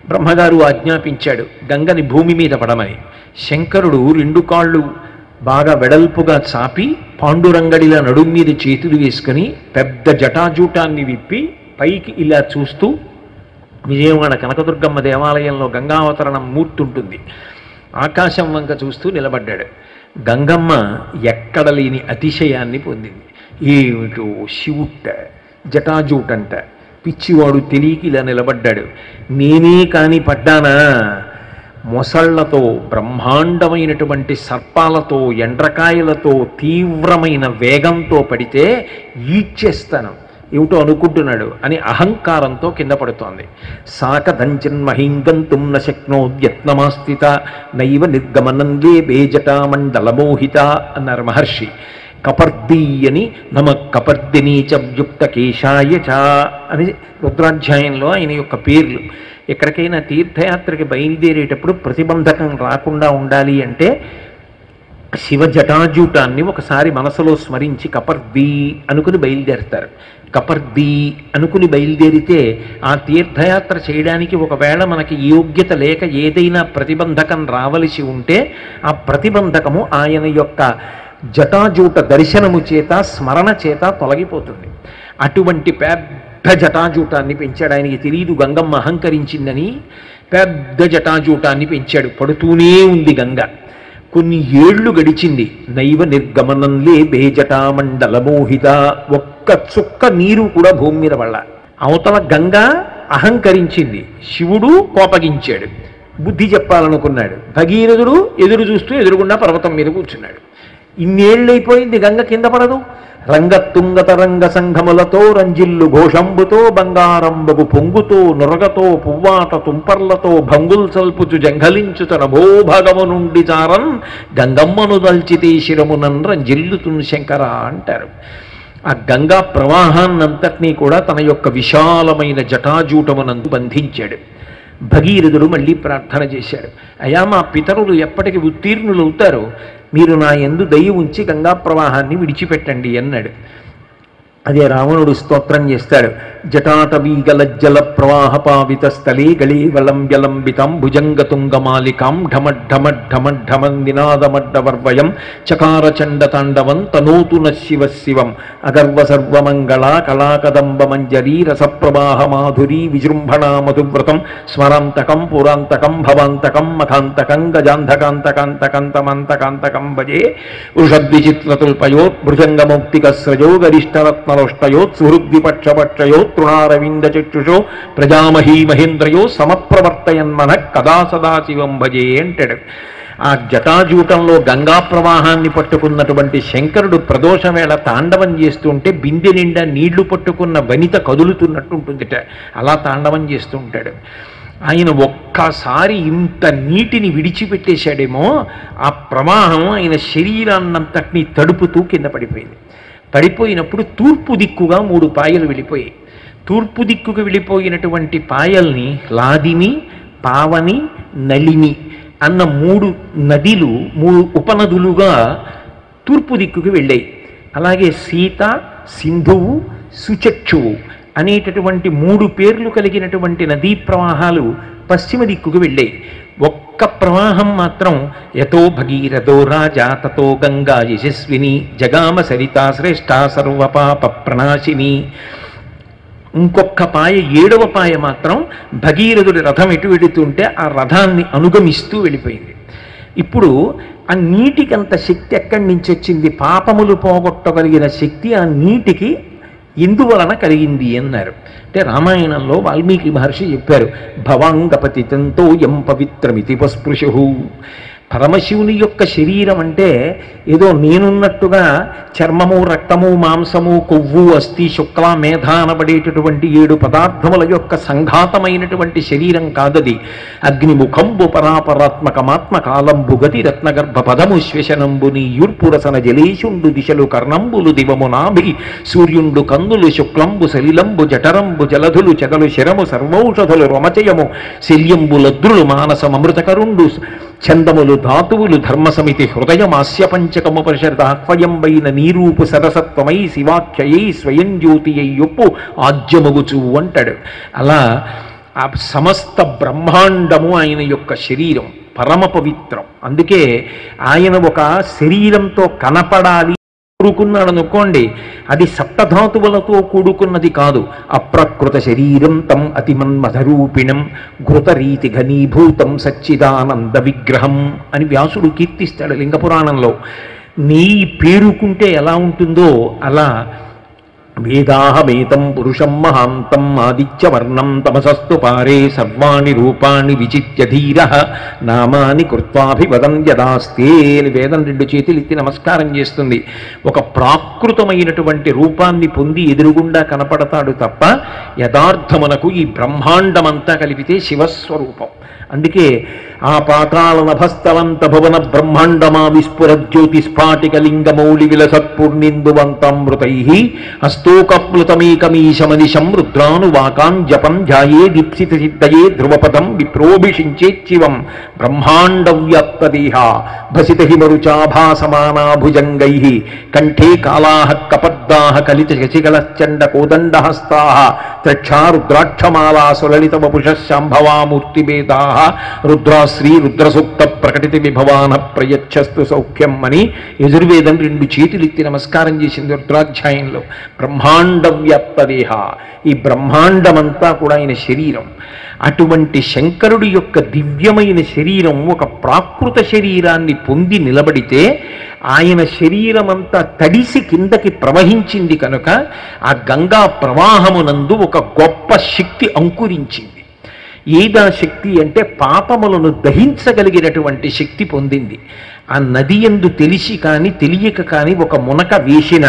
బ్రహ్మగారు ఆజ్ఞాపించాడు గంగని భూమి మీద పడమని శంకరుడు రెండు కాళ్ళు బాగా వెడల్పుగా చాపి పాండురంగడిలా నడుం మీద చేతులు వేసుకుని పెద్ద జటాజూటాన్ని విప్పి పైకి ఇలా చూస్తూ విజయవాడ కనకదుర్గమ్మ దేవాలయంలో గంగావతరణం మూర్తి ఉంటుంది ఆకాశం వంక చూస్తూ నిలబడ్డాడు గంగమ్మ ఎక్కడ లేని అతిశయాన్ని పొందింది ఏమిటో శివుట్ట జటాజూటంట పిచ్చివాడు తెలియక ఇలా నిలబడ్డాడు నేనే కాని పడ్డానా మొసళ్లతో బ్రహ్మాండమైనటువంటి సర్పాలతో ఎండ్రకాయలతో తీవ్రమైన వేగంతో పడితే ఈడ్చేస్తాను ఏమిటో అనుకుంటున్నాడు అని అహంకారంతో కింద పడుతోంది సాకదంచిన్మహింగంతుం న శక్నోద్యత్నమాస్థిత నైవ నిర్గమనందే బేజటామండలమోహిత అన్నారు మహర్షి కపర్దీ అని నమ కపర్దినీ చ వ్యుక్త కేశాయ చ అని రుద్రాధ్యాయంలో ఆయన యొక్క పేర్లు ఎక్కడికైనా తీర్థయాత్రకి బయలుదేరేటప్పుడు ప్రతిబంధకం రాకుండా ఉండాలి అంటే శివ జటాజూటాన్ని ఒకసారి మనసులో స్మరించి కపర్దీ అనుకుని బయలుదేరుతారు కపర్దీ అనుకుని బయలుదేరితే ఆ తీర్థయాత్ర చేయడానికి ఒకవేళ మనకి యోగ్యత లేక ఏదైనా ప్రతిబంధకం రావలసి ఉంటే ఆ ప్రతిబంధకము ఆయన యొక్క జటాజూట దర్శనము చేత స్మరణ చేత తొలగిపోతుంది అటువంటి పెద్ద జటాజూటాన్ని పెంచాడు ఆయనకి తెలియదు గంగమ్మ అహంకరించిందని పెద్ద జటాజూటాన్ని పెంచాడు పడుతూనే ఉంది గంగ కొన్ని ఏళ్లు గడిచింది నైవ నిర్గమనంలే బేజటామండలమోహిత ఒక్క చుక్క నీరు కూడా భూమి మీద పడల అవతల గంగ అహంకరించింది శివుడు కోపగించాడు బుద్ధి చెప్పాలనుకున్నాడు భగీరథుడు ఎదురు చూస్తూ ఎదురుగుండా పర్వతం మీద కూర్చున్నాడు ఇన్నేళ్ళైపోయింది గంగ కింద పడదు రంగతుంగత రంగ సంఘములతో రంజిల్లు ఘోషంబుతో బంగారంబగు పొంగుతో నురగతో పువ్వాట తుంపర్లతో భంగుల్ సల్పుచు జంఘలించు తన భూభాగము నుండి చారన్ గంగమ్మను దల్చితే శిరమునన్ రంజిల్లుతున్ శంకర అంటారు ఆ గంగా ప్రవాహాన్నంతటినీ కూడా తన యొక్క విశాలమైన జటాజూటమునందు బంధించాడు భగీరథుడు మళ్ళీ ప్రార్థన చేశాడు అయా మా పితరులు ఎప్పటికి ఉత్తీర్ణులు అవుతారో మీరు నా ఎందు దయ ఉంచి గంగా ప్రవాహాన్ని విడిచిపెట్టండి అన్నాడు అదే రావణుడు స్తోత్రం చేస్తాడు జటాటవీగలజ్జల ప్రవాహ పావిత స్థలే గళీవలంబ్యలంబితం భుజంగతుంగమాలికాం ఢమఢమఢమఢమం నినాదమడ్డవర్వయం చకార చండ తాండవం తనోతు న శివ శివం అగర్వ సర్వమంగళ కళాకదంబ మంజరీ రసప్రవాహ మాధురీ విజృంభణా మధువ్రతం స్మరాంతకం పురాంతకం భవాంతకం మఖాంతకం గజాంధకాంతకాంతకంతమంతకాంతకం భజే వృషద్విచిత్రతుల్పయోత్ భృజంగమౌక్తికస్రజో గరిష్టరత్నలోష్టయోత్ సుహృద్విపక్షపక్షయోత్ తృణారవింద చక్షుషో ప్రజామహీ మహేంద్రయో సమప్రవర్తయన్మన కదా సదాశివం భజే అంటాడు ఆ జటాజూటంలో గంగా ప్రవాహాన్ని పట్టుకున్నటువంటి శంకరుడు ప్రదోషవేళ తాండవం చేస్తుంటే బిందె నిండా నీళ్లు పట్టుకున్న వనిత కదులుతున్నట్టు ఉంటుందిట అలా తాండవం చేస్తూ ఉంటాడు ఆయన ఒక్కసారి ఇంత నీటిని విడిచిపెట్టేశాడేమో ఆ ప్రవాహం ఆయన శరీరాన్నంతటినీ తడుపుతూ కింద పడిపోయింది పడిపోయినప్పుడు తూర్పు దిక్కుగా మూడు పాయలు వెళ్ళిపోయాయి తూర్పు దిక్కుకు వెళ్ళిపోయినటువంటి పాయల్ని లాదిని పావని నలిని అన్న మూడు నదిలు మూడు ఉపనదులుగా తూర్పు దిక్కుకు వెళ్ళాయి అలాగే సీత సింధువు సుచక్షువు అనేటటువంటి మూడు పేర్లు కలిగినటువంటి నదీ ప్రవాహాలు పశ్చిమ దిక్కుకు వెళ్ళాయి ఒక్క ప్రవాహం మాత్రం యతో భగీరథో రాజా తతో గంగా యశస్విని జగామ సరితా శ్రేష్ఠ సర్వపాప ప్రణాశిని ఇంకొక పాయ ఏడవ పాయ మాత్రం భగీరథుడి రథం ఎటు వెళుతుంటే ఆ రథాన్ని అనుగమిస్తూ వెళ్ళిపోయింది ఇప్పుడు ఆ నీటికంత శక్తి ఎక్కడి నుంచి వచ్చింది పాపములు పోగొట్టగలిగిన శక్తి ఆ నీటికి ఎందువలన కలిగింది అన్నారు అంటే రామాయణంలో వాల్మీకి మహర్షి చెప్పారు భవాంగపతితంతో ఎం పవిత్రమితి పస్పృశు పరమశివుని యొక్క శరీరం అంటే ఏదో నేనున్నట్టుగా చర్మము రక్తము మాంసము కొవ్వు అస్థి శుక్ల మేధ అనబడేటటువంటి ఏడు పదార్థముల యొక్క సంఘాతమైనటువంటి శరీరం కాదది అగ్నిముఖంబు పరాపరాత్మకమాత్మ కాలంబు గతి రత్నగర్భ పదము శ్వశనంబు నీ యూర్పురసన జలేశుండు దిశలు కర్ణంబులు దివము నాభి సూర్యుండు కందులు శుక్లంబు సలిలంబు జఠరంబు జలధులు చెగలు శరము సర్వౌషధులు రమచయము శల్యంబు లద్రులు మానసమృతకరుండు ఛందములు ధాతువులు ధర్మసమితి హృదయమాస్య పంచకము పరిషదాహ్వయంబైన నీరూపు సరసత్వమై శివాఖ్యయై స్వయం జ్యోతి అయ్యొప్పు ఆజ్యమగుచు అంటాడు అలా ఆ సమస్త బ్రహ్మాండము ఆయన యొక్క శరీరం పరమ పవిత్రం అందుకే ఆయన ఒక శరీరంతో కనపడాలి కూడుకున్నాడు అనుకోండి అది సప్తధాతువులతో కూడుకున్నది కాదు అప్రకృత శరీరం తం అతిమన్మధరూపిణం ఘృతరీతి ఘనీభూతం సచ్చిదానంద విగ్రహం అని వ్యాసుడు కీర్తిస్తాడు లింగపురాణంలో నీ పేరుకుంటే ఎలా ఉంటుందో అలా వేదాహమేతం పురుషం మహాంతం ఆదిత్యవర్ణం తమసస్తు పారే సర్వాణి రూపాణి విచిత్య ధీర నామాని కృత్వాభివదం యదాస్తే అని వేదం రెండు చేతులు ఎత్తి నమస్కారం చేస్తుంది ఒక ప్రాకృతమైనటువంటి రూపాన్ని పొంది ఎదురుగుండా కనపడతాడు తప్ప యథార్థమునకు ఈ బ్రహ్మాండమంతా కలిపితే శివస్వరూపం అందుకే ఆ పాతాళ నభస్థలంత భువన బ్రహ్మాండమా విస్ఫుర జ్యోతి స్ఫాటిక లింగమౌళి విలసత్పూర్ణిందువంతమృతై హస్తోకప్లుతమేకమీశమనిశం రుద్రానువాకాన్ జపం ధ్యాయే దీప్సిత సిద్ధయే ధ్రువపదం విప్రోభిషించేచ్చివం బ్రహ్మాండవ్యాప్తదేహ భసిత హిమరుచాభాసమానా భుజంగై కంఠే కాళాః కపర్దాః కలిత శశికళశ్చండ కోదండహస్తాః త్రక్షా రుద్రాక్షమాలా సులలిత వపుషः శాంభవామూర్తిభేదాः రుద్రాశ్రీ రుద్రసూక్త ప్రకటిత విభవాన ప్రయచ్చస్తు సౌఖ్యం అని యజుర్వేదం రెండు చేతులెత్తి నమస్కారం చేసింది రుద్రాధ్యాయంలో బ్రహ్మాండ వ్యాప్తదేహ ఈ బ్రహ్మాండమంతా కూడా ఆయన శరీరం అటువంటి శంకరుడి యొక్క దివ్యమైన శరీరం ఒక ప్రాకృత శరీరాన్ని పొంది నిలబడితే ఆయన శరీరమంతా తడిసి కిందకి ప్రవహించింది కనుక ఆ గంగా ప్రవాహమునందు ఒక గొప్ప శక్తి అంకురించింది ఏదా శక్తి అంటే పాపములను దహించగలిగినటువంటి శక్తి పొందింది ఆ నది ఎందు తెలిసి కానీ తెలియక కానీ ఒక మునక వేసిన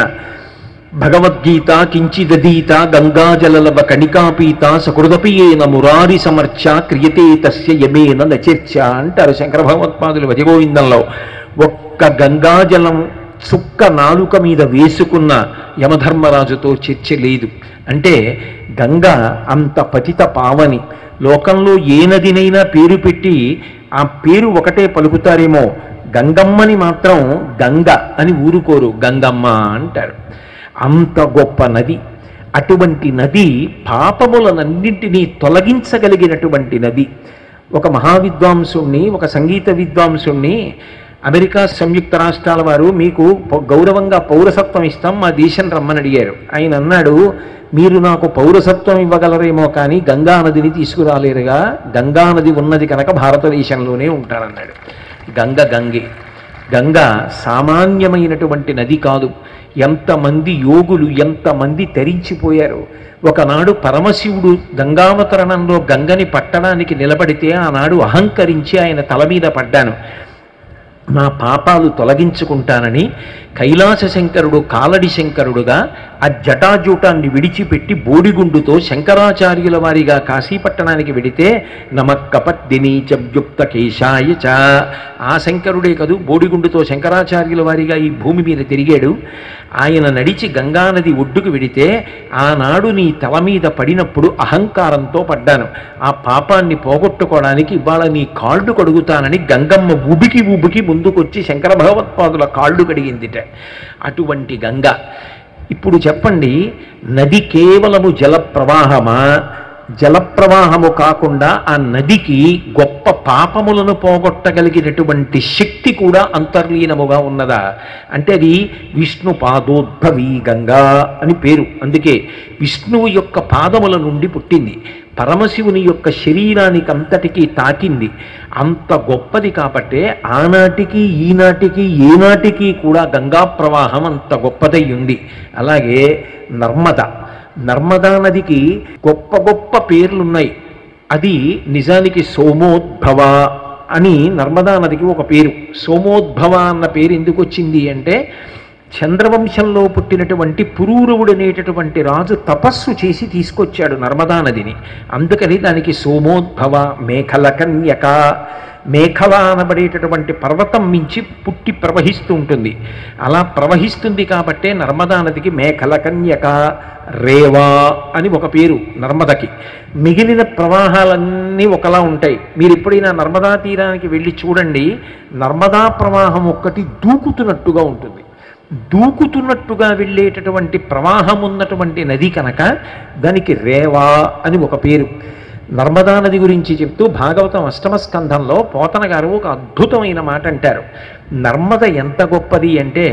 భగవద్గీత కించిదీత గంగాజలలవ కణికాపీత సకృదపియేన మురారి సమర్చ క్రియతే తస్య యమేన నచర్చ అంటారు శంకర భగవత్పాదులు వజగోవిందంలో ఒక్క గంగాజలం చుక్క నాలుక మీద వేసుకున్న యమధర్మరాజుతో చర్చ లేదు అంటే గంగ అంత పతిత పావని లోకంలో ఏ నదినైనా పేరు పెట్టి ఆ పేరు ఒకటే పలుకుతారేమో గంగమ్మని మాత్రం గంగ అని ఊరుకోరు గంగమ్మ అంటారు అంత గొప్ప నది అటువంటి నది పాపములనన్నింటినీ తొలగించగలిగినటువంటి నది ఒక మహావిద్వాంసుణ్ణి ఒక సంగీత విద్వాంసుణ్ణి అమెరికా సంయుక్త రాష్ట్రాల వారు మీకు పౌ- గౌరవంగా పౌరసత్వం ఇస్తాం మా దేశం రమ్మని అడిగారు ఆయన అన్నాడు మీరు నాకు పౌరసత్వం ఇవ్వగలరేమో కానీ గంగా నదిని తీసుకురాలేరుగా గంగా నది ఉన్నది కనుక భారతదేశంలోనే ఉంటారన్నాడు గంగ గంగే గంగ సామాన్యమైనటువంటి నది కాదు ఎంతమంది యోగులు ఎంతమంది తరించిపోయారు ఒకనాడు పరమశివుడు గంగావతరణంలో గంగని పట్టడానికి నిలబడితే ఆనాడు అహంకరించి ఆయన తల మీద పడ్డాను నా పాపాలు తొలగించుకుంటానని కైలాస శంకరుడు కాలడి శంకరుడుగా ఆ జటాజూటాన్ని విడిచిపెట్టి బోడిగుండుతో శంకరాచార్యుల వారిగా కాశీపట్టణానికి వెడితే నమక్కపద్దిని చవ్యుక్త కేశాయ చ ఆ శంకరుడే కదూ బోడిగుండుతో శంకరాచార్యుల వారిగా ఈ భూమి మీద తిరిగాడు ఆయన నడిచి గంగానది ఒడ్డుకు వెడితే ఆనాడు నీ తల మీద పడినప్పుడు అహంకారంతో పడ్డాను ఆ పాపాన్ని పోగొట్టుకోవడానికి ఇవాళ నీ కాళ్ళు కడుగుతానని గంగమ్మ ఉబికి ఉబికి ముందుకొచ్చి శంకర భగవత్పాదుల కాళ్ళు కడిగిందిట అటువంటి గంగ ఇప్పుడు చెప్పండి నది కేవలము జల ప్రవాహమా జలప్రవాహము కాకుండా ఆ నదికి గొప్ప పాపములను పోగొట్టగలిగినటువంటి శక్తి కూడా అంతర్లీనముగా ఉన్నదా అంటే అది విష్ణు పాదోద్భవి గంగా అని పేరు అందుకే విష్ణువు యొక్క పాదముల నుండి పుట్టింది పరమశివుని యొక్క శరీరానికి అంతటికీ తాకింది అంత గొప్పది కాబట్టే ఆనాటికి ఈనాటికి ఏనాటికి కూడా గంగా ప్రవాహం అంత గొప్పదై ఉంది అలాగే నర్మద నర్మదా నదికి గొప్ప గొప్ప పేర్లున్నాయి అది నిజానికి సోమోద్భవ అని నర్మదా నదికి ఒక పేరు సోమోద్భవ అన్న పేరు ఎందుకు వచ్చింది అంటే చంద్రవంశంలో పుట్టినటువంటి పురూరవుడు అనేటటువంటి రాజు తపస్సు చేసి తీసుకొచ్చాడు నర్మదా నదిని అందుకని దానికి సోమోద్భవ మేఖల కన్యక మేఖల అనబడేటటువంటి పర్వతం మించి పుట్టి ప్రవహిస్తూ ఉంటుంది అలా ప్రవహిస్తుంది కాబట్టే నర్మదా నదికి మేఖల కన్యక రేవా అని ఒక పేరు నర్మదకి మిగిలిన ప్రవాహాలన్నీ ఒకలా ఉంటాయి మీరు ఎప్పుడైనా నర్మదా తీరానికి వెళ్ళి చూడండి నర్మదా ప్రవాహం ఒక్కటి దూకుతున్నట్టుగా ఉంటుంది దూకుతున్నట్టుగా వెళ్ళేటటువంటి ప్రవాహం ఉన్నటువంటి నది కనుక దానికి రేవా అని ఒక పేరు నర్మదా నది గురించి చెప్తూ భాగవతం అష్టమ స్కంధంలో పోతన గారు ఒక అద్భుతమైన మాట అంటారు నర్మద ఎంత గొప్పది అంటే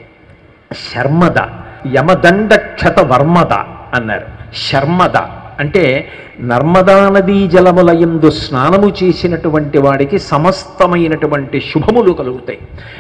శర్మద యమదండ క్షత వర్మద అన్నారు శర్మద అంటే నర్మదా నదీ జలములయందు స్నానము చేసినటువంటి వాడికి సమస్తమైనటువంటి శుభములు కలుగుతాయి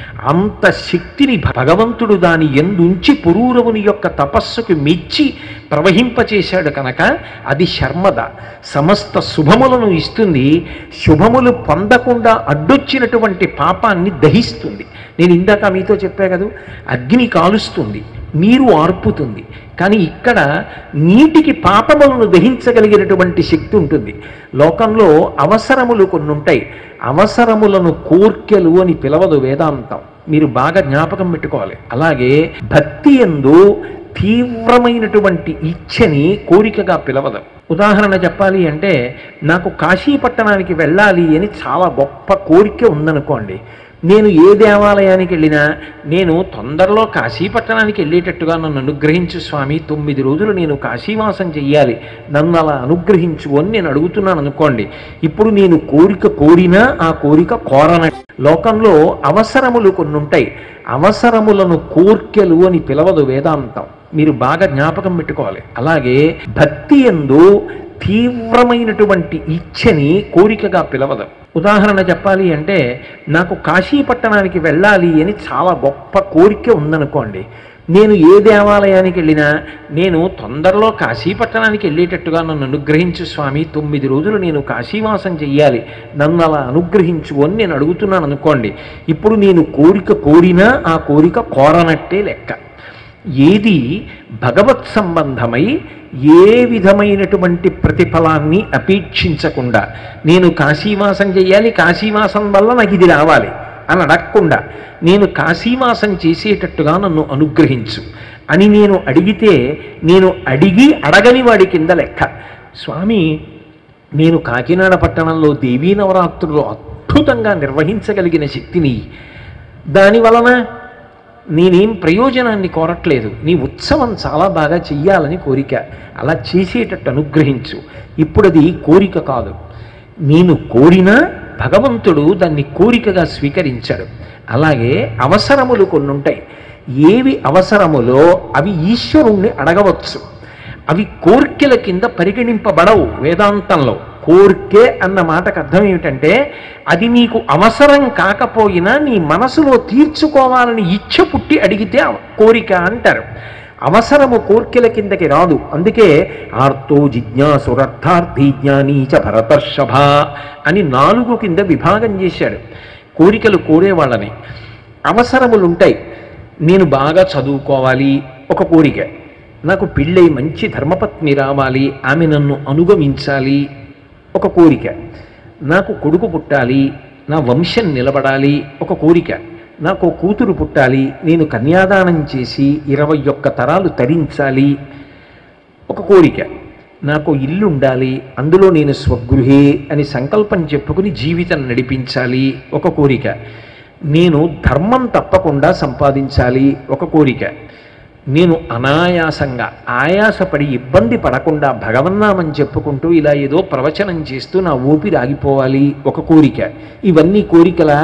అంత శక్తిని భగవంతుడు దాని ఎందుంచి పురూరవుని యొక్క తపస్సుకు మెచ్చి ప్రవహింపచేశాడు కనుక అది శర్మద సమస్త శుభములను ఇస్తుంది శుభములు పొందకుండా అడ్డొచ్చినటువంటి పాపాన్ని దహిస్తుంది నేను ఇందాక మీతో చెప్పా కదా అగ్ని కాలుస్తుంది నీరు ఆర్పుతుంది కానీ ఇక్కడ నీటికి పాపములను దహించగలిగినటువంటి శక్తి ఉంటుంది లోకంలో అవసరములు కొన్ని ఉంటాయి అవసరములను కోర్కెలు అని పిలవదు వేదాంతం మీరు బాగా జ్ఞాపకం పెట్టుకోవాలి అలాగే భక్తి ఎందు తీవ్రమైనటువంటి ఇచ్చని కోరికగా పిలవదు ఉదాహరణ చెప్పాలి అంటే నాకు కాశీ పట్టణానికి వెళ్ళాలి అని చాలా గొప్ప కోరిక ఉందనుకోండి నేను ఏ దేవాలయానికి వెళ్ళినా నేను తొందరలో కాశీ పట్టణానికి వెళ్ళేటట్టుగా నన్ను అనుగ్రహించు స్వామి తొమ్మిది రోజులు నేను కాశీవాసం చెయ్యాలి నన్ను అలా అనుగ్రహించు అని నేను అడుగుతున్నాను అనుకోండి ఇప్పుడు నేను కోరిక కోరినా ఆ కోరిక కోరన లోకంలో అవసరములు కొన్ని ఉంటాయి అవసరములను కోర్కెలు అని పిలవదు వేదాంతం మీరు బాగా జ్ఞాపకం పెట్టుకోవాలి అలాగే భక్తి ఎందు తీవ్రమైనటువంటి ఇచ్చని కోరికగా పిలవదు ఉదాహరణ చెప్పాలి అంటే నాకు కాశీ పట్టణానికి వెళ్ళాలి అని చాలా గొప్ప కోరిక ఉందనుకోండి నేను ఏ దేవాలయానికి వెళ్ళినా నేను తొందరలో కాశీ పట్టణానికి వెళ్ళేటట్టుగా నన్ను అనుగ్రహించు స్వామి తొమ్మిది రోజులు నేను కాశీవాసం చెయ్యాలి నన్ను అలా అనుగ్రహించు అని నేను అడుగుతున్నాను అనుకోండి ఇప్పుడు నేను కోరిక కోరినా ఆ కోరిక కోరనట్టే లెక్క ఏది భగవత్ సంబంధమై ఏ విధమైనటువంటి ప్రతిఫలాన్ని అపేక్షించకుండా నేను కాశీవాసం చేయాలి కాశీవాసం వల్ల నాకు ఇది రావాలి అని అడగకుండా నేను కాశీవాసం చేసేటట్టుగా నన్ను అనుగ్రహించు అని నేను అడిగితే నేను అడిగి అడగని వాడి కింద లెక్క స్వామి నేను కాకినాడ పట్టణంలో దేవీ నవరాత్రులు అద్భుతంగా నిర్వహించగలిగిన శక్తిని దాని వలన నేనేం ప్రయోజనాన్ని కోరట్లేదు నీ ఉత్సవం చాలా బాగా చెయ్యాలని కోరిక అలా చేసేటట్టు అనుగ్రహించు ఇప్పుడు అది కోరిక కాదు నేను కోరినా భగవంతుడు దాన్ని కోరికగా స్వీకరించాడు అలాగే అవసరములు కొన్ని ఉంటాయి ఏవి అవసరములో అవి ఈశ్వరుణ్ణి అడగవచ్చు అవి కోర్కెల కింద పరిగణింపబడవు వేదాంతంలో కోర్కె అన్న మాటకు అర్థం ఏమిటంటే అది నీకు అవసరం కాకపోయినా నీ మనసులో తీర్చుకోవాలని ఇచ్చ పుట్టి అడిగితే అవ- కోరిక అంటారు అవసరము కోర్కెల కిందకి రాదు అందుకే ఆర్తో జిజ్ఞాసురర్థార్థి జ్ఞానీచ భరతర్షభ అని నాలుగు కింద విభాగం చేశాడు కోరికలు కోరేవాళ్ళని అవసరములు ఉంటాయి నేను బాగా చదువుకోవాలి ఒక కోరిక నాకు పెళ్ళై మంచి ధర్మపత్ని రావాలి ఆమె నన్ను అనుగమించాలి ఒక కోరిక నాకు కొడుకు పుట్టాలి నా వంశం నిలబడాలి ఒక కోరిక నాకు కూతురు పుట్టాలి నేను కన్యాదానం చేసి ఇరవై ఒక్క తరాలు తరించాలి ఒక కోరిక నాకు ఇల్లు ఉండాలి అందులో నేను స్వగృహే అని సంకల్పం చెప్పుకుని జీవితం నడిపించాలి ఒక కోరిక నేను ధర్మం తప్పకుండా సంపాదించాలి ఒక కోరిక నేను అనాయాసంగా ఆయాసపడి ఇబ్బంది పడకుండా భగవన్నామని చెప్పుకుంటూ ఇలా ఏదో ప్రవచనం చేస్తూ నా ఊపిరి ఆగిపోవాలి ఒక కోరిక ఇవన్నీ కోరికలా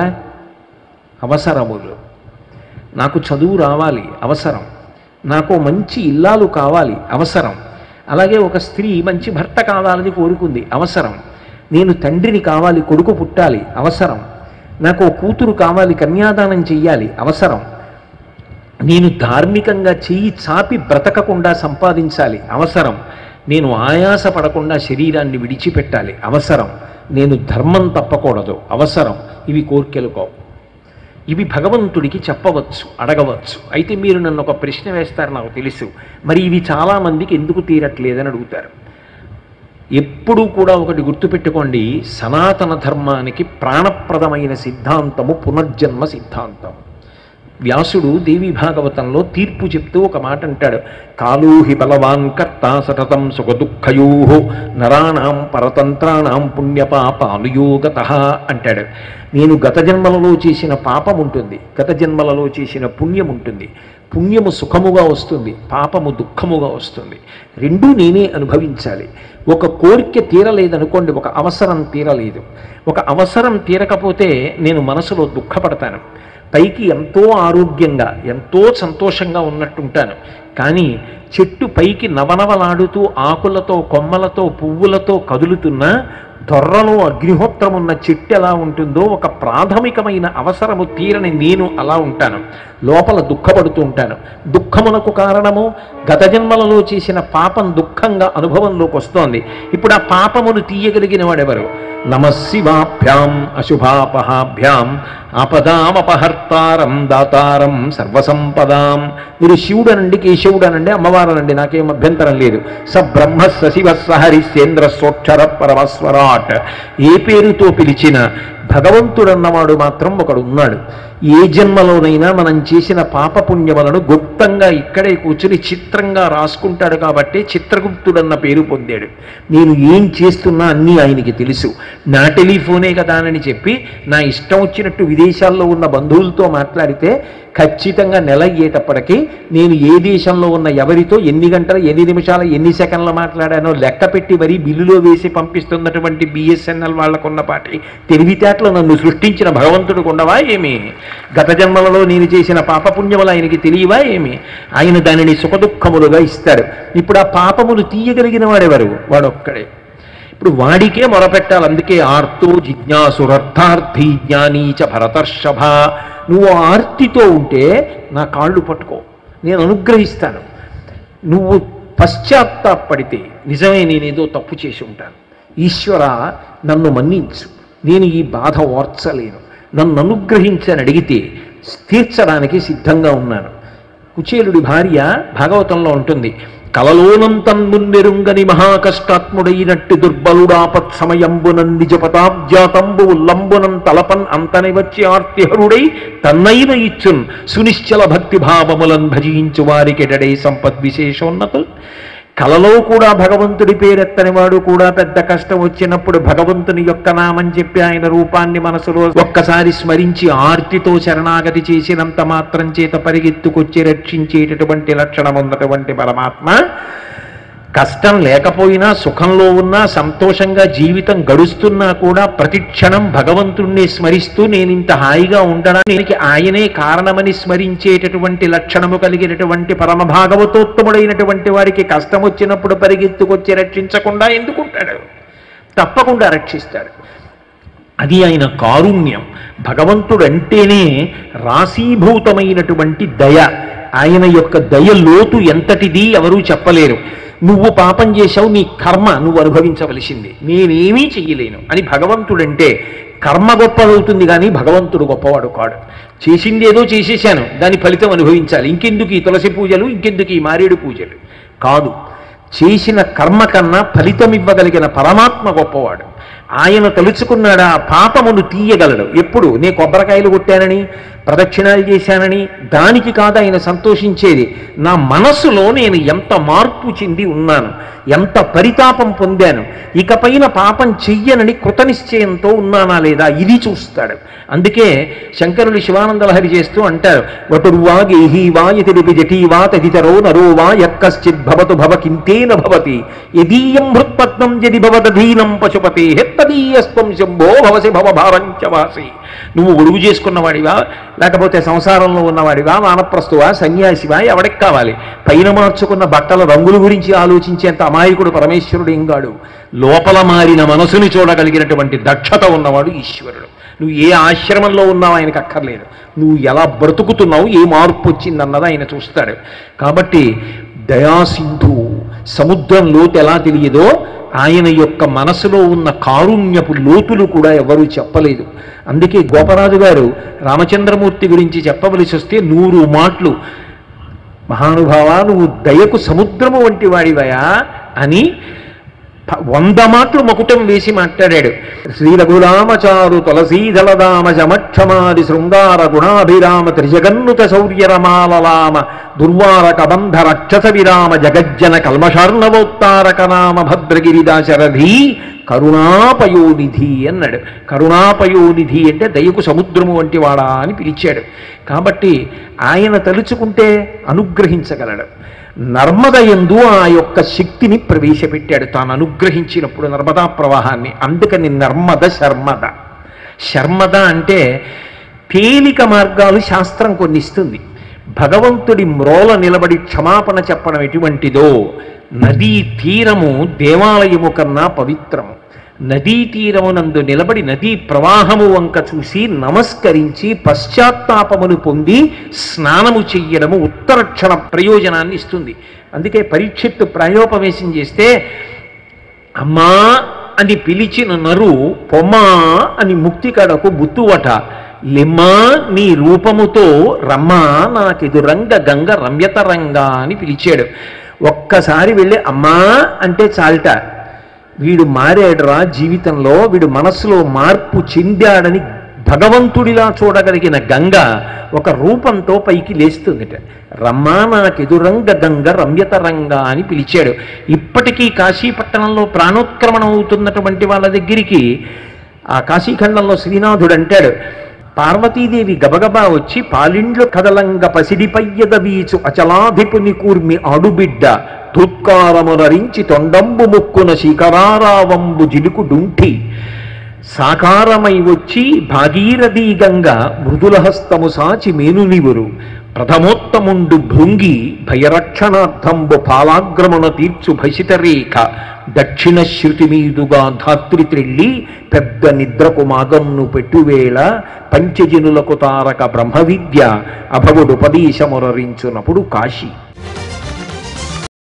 అవసరములు నాకు చదువు రావాలి అవసరం నాకు మంచి ఇల్లాలు కావాలి అవసరం అలాగే ఒక స్త్రీ మంచి భర్త కావాలని కోరుకుంది అవసరం నేను తండ్రిని కావాలి కొడుకు పుట్టాలి అవసరం నాకు ఓ కూతురు కావాలి కన్యాదానం చెయ్యాలి అవసరం నేను ధార్మికంగా చెయ్యి చాపి బ్రతకకుండా సంపాదించాలి అవసరం నేను ఆయాస పడకుండా శరీరాన్ని విడిచిపెట్టాలి అవసరం నేను ధర్మం తప్పకూడదు అవసరం ఇవి కోర్కెలు కావు ఇవి భగవంతుడికి చెప్పవచ్చు అడగవచ్చు అయితే మీరు నన్ను ఒక ప్రశ్న వేస్తారు నాకు తెలుసు మరి ఇవి చాలామందికి ఎందుకు తీరట్లేదని అడుగుతారు ఎప్పుడూ కూడా ఒకటి గుర్తుపెట్టుకోండి సనాతన ధర్మానికి ప్రాణప్రదమైన సిద్ధాంతము పునర్జన్మ సిద్ధాంతం వ్యాసుడు దేవి భాగవతంలో తీర్పు చెప్తూ ఒక మాట అంటాడు కాలూహి బలవాన్ కర్త సతతం సుఖదుఃఖయో నరాణాం పరతంత్రాణం పుణ్యపాపానుయోగత అంటాడు నేను గత జన్మలలో చేసిన పాపం ఉంటుంది గత జన్మలలో చేసిన పుణ్యం ఉంటుంది పుణ్యము సుఖముగా వస్తుంది పాపము దుఃఖముగా వస్తుంది రెండూ నేనే అనుభవించాలి ఒక కోరిక తీరలేదనుకోండి ఒక అవసరం తీరలేదు ఒక అవసరం తీరకపోతే నేను మనసులో దుఃఖపడతాను పైకి ఎంతో ఆరోగ్యంగా ఎంతో సంతోషంగా ఉన్నట్టుంటాను కానీ చెట్టు పైకి నవనవలాడుతూ ఆకులతో కొమ్మలతో పువ్వులతో కదులుతున్నా దొర్రలో అగ్నిహోత్రం ఉన్న చెట్టు ఎలా ఉంటుందో ఒక ప్రాథమికమైన అవసరము తీరని నేను అలా ఉంటాను లోపల దుఃఖపడుతూ ఉంటాను దుఃఖమునకు కారణము గత జన్మలలో చేసిన పాపం దుఃఖంగా అనుభవంలోకి వస్తోంది ఇప్పుడు ఆ పాపమును తీయగలిగిన వాడెవరు నమశివాభ్యాం అశుభాపహాభ్యాం ఆపదామపహర్తారం దాతారం సర్వసంపదాం మీరు శివుడనండి కేశవుడనండి అమ్మవారనండి నాకేం అభ్యంతరం లేదు స బ్రహ్మ సశివ సహరిశ్చేంద్ర సోక్షర పరమస్వరాట్ ఏ పేరుతో పిలిచిన భగవంతుడన్నవాడు మాత్రం ఒకడు ఉన్నాడు ఏ జన్మలోనైనా మనం చేసిన పాపపుణ్యములను గుప్తంగా ఇక్కడే కూర్చుని చిత్రంగా రాసుకుంటాడు కాబట్టి చిత్రగుప్తుడన్న పేరు పొందాడు నేను ఏం చేస్తున్నా అన్నీ ఆయనకి తెలుసు నా టెలిఫోనే కదా అని చెప్పి నా ఇష్టం వచ్చినట్టు విదేశాల్లో ఉన్న బంధువులతో మాట్లాడితే ఖచ్చితంగా నెల అయ్యేటప్పటికీ నేను ఏ దేశంలో ఉన్న ఎవరితో ఎన్ని గంటలు ఎన్ని నిమిషాలు ఎన్ని సెకండ్లు మాట్లాడానో లెక్క పెట్టి మరీ బిల్లులో వేసి పంపిస్తున్నటువంటి బిఎస్ఎన్ఎల్ వాళ్ళకున్న పాటి తెలివితేటలు నన్ను సృష్టించిన భగవంతుడు ఉండవా ఏమి గత జన్మలలో నేను చేసిన పాపపుణ్యములు ఆయనకి తెలియవా ఏమి ఆయన దానిని సుఖదుఖములుగా ఇస్తాడు ఇప్పుడు ఆ పాపములు తీయగలిగిన వాడెవరు వాడొక్కడే ఇప్పుడు వాడికే మొరపెట్టాలి అందుకే ఆర్తో జిజ్ఞాసురర్థార్థి జ్ఞానీచ భరతర్షభ నువ్వు ఆర్తితో ఉంటే నా కాళ్ళు పట్టుకో నేను అనుగ్రహిస్తాను నువ్వు పశ్చాత్తాపడితే నిజమే నేనేదో తప్పు చేసి ఉంటాను ఈశ్వర నన్ను మన్నించు నేను ఈ బాధ ఓర్చలేను నన్ను అనుగ్రహించని అడిగితే తీర్చడానికి సిద్ధంగా ఉన్నాను కుచేలుడి భార్య భాగవతంలో ఉంటుంది కలలోనంతన్నున్నెరుంగని మహాకష్టాత్ముడైనట్టు దుర్బలుడాపత్ సమయంబునం నిజపతాబ్జాతంబు ఉల్లంబునం తలపన్ అంతని వచ్చి ఆర్తిహరుడై తన్నైన ఇచ్చున్ సునిశ్చల భక్తి భావములన్ భజించు వారికెడడే సంపద్ విశేషోన్నతులు కలలో కూడా భగవంతుడి పేరెత్తని వాడు కూడా పెద్ద కష్టం వచ్చినప్పుడు భగవంతుని యొక్క నామం చెప్పి ఆయన రూపాన్ని మనసులో ఒక్కసారి స్మరించి ఆర్తితో శరణాగతి చేసినంత మాత్రం చేత పరిగెత్తుకొచ్చి రక్షించేటటువంటి లక్షణం ఉన్నటువంటి పరమాత్మ కష్టం లేకపోయినా సుఖంలో ఉన్నా సంతోషంగా జీవితం గడుస్తున్నా కూడా ప్రతి క్షణం భగవంతుణ్ణి స్మరిస్తూ నేను ఇంత హాయిగా ఉండడానికి ఆయనే కారణమని స్మరించేటటువంటి లక్షణము కలిగినటువంటి పరమ భాగవతోత్తముడైనటువంటి వారికి కష్టం వచ్చినప్పుడు పరిగెత్తుకొచ్చి రక్షించకుండా ఎందుకుంటాడు తప్పకుండా రక్షిస్తాడు అది ఆయన కారుణ్యం భగవంతుడు అంటేనే రాశీభూతమైనటువంటి దయ ఆయన యొక్క దయ లోతు ఎంతటిది ఎవరూ చెప్పలేరు నువ్వు పాపం చేశావు నీ కర్మ నువ్వు అనుభవించవలసింది నేనేమీ చెయ్యలేను అని భగవంతుడంటే కర్మ గొప్పదవుతుంది కానీ భగవంతుడు గొప్పవాడు కాడు చేసింది ఏదో చేసేసాను దాని ఫలితం అనుభవించాలి ఇంకెందుకు ఈ తులసి పూజలు ఇంకెందుకు ఈ మారేడు పూజలు కాదు చేసిన కర్మ కన్నా ఫలితం ఇవ్వగలిగిన పరమాత్మ గొప్పవాడు ఆయన తలుచుకున్నాడా ఆ పాపమును తీయగలడు ఎప్పుడు నే కొబ్బరికాయలు కొట్టానని ప్రదక్షిణాలు చేశానని దానికి కాదు ఆయన సంతోషించేది నా మనసులో నేను ఎంత మార్పు చెంది ఉన్నాను ఎంత పరితాపం పొందాను ఇకపైన పాపం చెయ్యనని కృతనిశ్చయంతో ఉన్నానా లేదా ఇది చూస్తాడు అందుకే శంకరులు శివానందలహరి చేస్తూ అంటారు వటుర్వా గేహీ వా యతిరిపి జటీ వా తదితరో నరో వా యక్కశ్చిత్ భవతు భవ కింతేన భవతి యదీయం హృత్పద్మం యది భవదధీనం పశుపతే హెత్తదీయస్వం శంభో భవసి భవభారంచవాసి నువ్వు ఒడుగు చేసుకున్నవాడివా లేకపోతే సంసారంలో ఉన్నవాడివా వానప్రస్తువా సన్యాసివా ఎవడికి కావాలి పైన మార్చుకున్న బట్టల రంగుల గురించి ఆలోచించేంత అమాయకుడు పరమేశ్వరుడు ఏం కాడు లోపల మారిన మనసుని చూడగలిగినటువంటి దక్షత ఉన్నవాడు ఈశ్వరుడు నువ్వు ఏ ఆశ్రమంలో ఉన్నావు ఆయనకు అక్కర్లేదు నువ్వు ఎలా బ్రతుకుతున్నావు ఏ మార్పు వచ్చిందన్నది ఆయన చూస్తాడు కాబట్టి దయాసింధు సముద్రం లోతు ఎలా తెలియదో ఆయన యొక్క మనసులో ఉన్న కారుణ్యపు లోతులు కూడా ఎవరూ చెప్పలేదు అందుకే గోపరాజు గారు రామచంద్రమూర్తి గురించి చెప్పవలసి వస్తే నూరు మాటలు మహానుభావ నువ్వు దయకు సముద్రము వంటి వాడివయా అని ప- వంద మాటలు మకుటం వేసి మాట్లాడాడు శ్రీ రఘురామచారు తులసీదళదామ జమక్షమాది శృంగార గుణాభిరామ త్రిజగన్నుత శౌర్యరమాలలామ దుర్వార కబంధ రక్షస విరామ జగజ్జన కల్మషార్ణవోత్తారక నామ భద్రగిరిదాశరథి కరుణాపయోనిధి అన్నాడు కరుణాపయోనిధి అంటే దయకు సముద్రము వంటి వాడా అని పిలిచాడు కాబట్టి ఆయన తలుచుకుంటే అనుగ్రహించగలడు నర్మద ఎందు ఆ యొక్క శక్తిని ప్రవేశపెట్టాడు తాను అనుగ్రహించినప్పుడు నర్మదా ప్రవాహాన్ని అందుకని నర్మద శర్మద శర్మద అంటే తేలిక మార్గాలు శాస్త్రం కొన్ని ఇస్తుంది భగవంతుడి మ్రోల నిలబడి క్షమాపణ చెప్పడం ఎటువంటిదో నదీ తీరము దేవాలయము కన్నా పవిత్రము నదీ తీరమునందు నిలబడి నదీ ప్రవాహము వంక చూసి నమస్కరించి పశ్చాత్తాపమును పొంది స్నానము చెయ్యడము ఉత్తరక్షణ ప్రయోజనాన్ని ఇస్తుంది అందుకే పరీక్షిత్తు ప్రాయోపవేశం చేస్తే అమ్మా అని పిలిచిన నరు పొమ్మా అని ముక్తి కడకు బుత్తువట లిమ్మా నీ రూపముతో రమ్మా నాకెదురంగ గంగ రమ్యతరంగా అని పిలిచాడు ఒక్కసారి వెళ్ళి అమ్మా అంటే చాలట వీడు మారాడురా జీవితంలో వీడు మనస్సులో మార్పు చెందాడని భగవంతుడిలా చూడగలిగిన గంగ ఒక రూపంతో పైకి లేస్తుందిట రమ్మా నాకెదురంగ గంగ రమ్యతరంగ అని పిలిచాడు ఇప్పటికీ కాశీపట్టణంలో ప్రాణోత్క్రమణం అవుతున్నటువంటి వాళ్ళ దగ్గరికి ఆ కాశీఖండంలో శ్రీనాథుడు అంటాడు పార్వతీదేవి గబగబా వచ్చి పాలిండ్లు కదలంగ పసిడిపయ్యద వీచు అచలాధిపుని కూర్మి ఆడుబిడ్డ ధృత్కారమునరించి తొండంబు ముక్కున శిఖరారావంబు జిలుకు డుంఠి సాకారమై వచ్చి భాగీరథీ గంగ మృదులహస్తము సాచి మేనునివురు ప్రథమోత్తముండు భృంగి భయరక్షణార్థంబు పాలాగ్రమున తీర్చు భసితరేఖ దక్షిణ శృతి మీదుగా ధాత్రి త్రిల్లి పెద్ద నిద్రకు మాగన్ను పెట్టువేళ పంచజనులకు తారక బ్రహ్మ విద్య అభవుడుపదేశమురరించునప్పుడు కాశీ